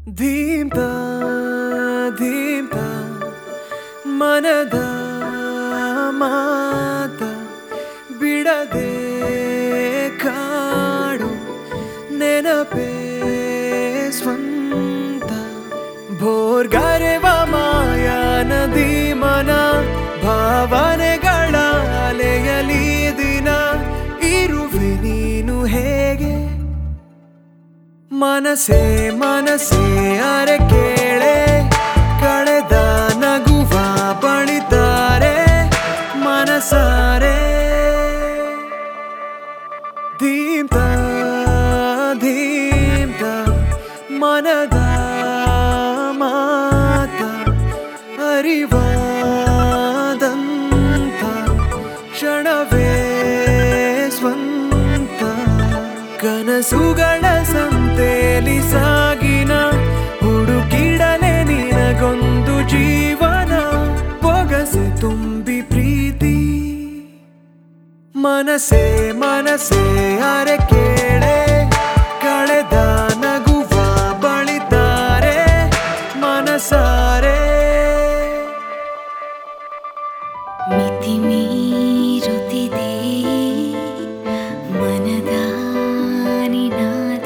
ಧೀಮ್ತ ಧೀಮ್ತ ಮನದ ಮಾತ ಬಿಡದೆ ಕಾಡು ನೆನಪೇ ಸ್ವಂತ ಭೋರ್ಗರೆವ ಮಾಯ ನದಿ ಮನ ಭಾವನೆಗಳ ಅಲೆಯಲಿ ದಿನ ಇರುವೆ ನೀನು ಹೇಗೆ ಮನಸೇ ಮನಸೇ ಅರೆ ಕೇಳೆ ಕಳೆದ ನಗುವ ಬಳಿತಾರೆ ಮನಸಾರೆ ದೀಪ್ತ ದೀಪ್ತ ಮನದ ಮಾತ ಅರಿವಾದಂತ ಕ್ಷಣವೇ ಸ್ವಂತ ಕನಸುಗಳ ಸಂತೇಲಿ ಸಾಗಿನ ಹುಡುಕಿಡಲೆ ನಿನಗೊಂದು ಜೀವನ ಪೊಗಸೆ ತುಂಬಿ ಪ್ರೀತಿ ಮನಸೇ ಮನಸೇ ಅರೆ ಕೇಳೆ ಕಳೆದ ನಗುವ ಬಳಿತಾರೆ ಮನಸಾರೆ ಮಿತಿ ಮೀರುತ್ತಿದೆ ಮನದ ನಿನಾದ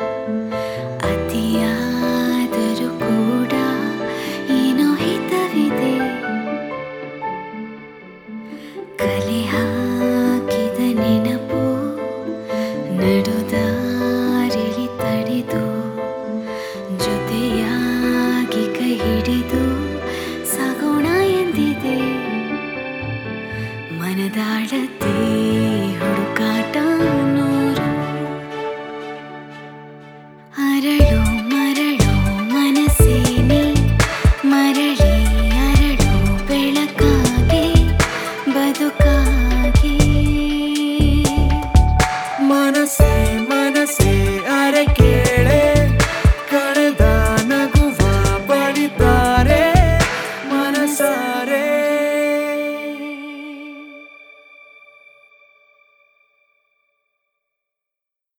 ಅತಿಯಾದರೂ ಕೂಡ ಏನೋ ಹಿತವಿದೆ ಕಲೆ ಹಾಕಿದ ನೆನಪು ನಡುದಾರಿಲಿ ತಡೆದು ಜೊತೆಯಾಗಿ ಕೈ ಹಿಡಿದು ಸಾಗೋಣ ಎಂದಿದೆ ಮನದಾಳತೆ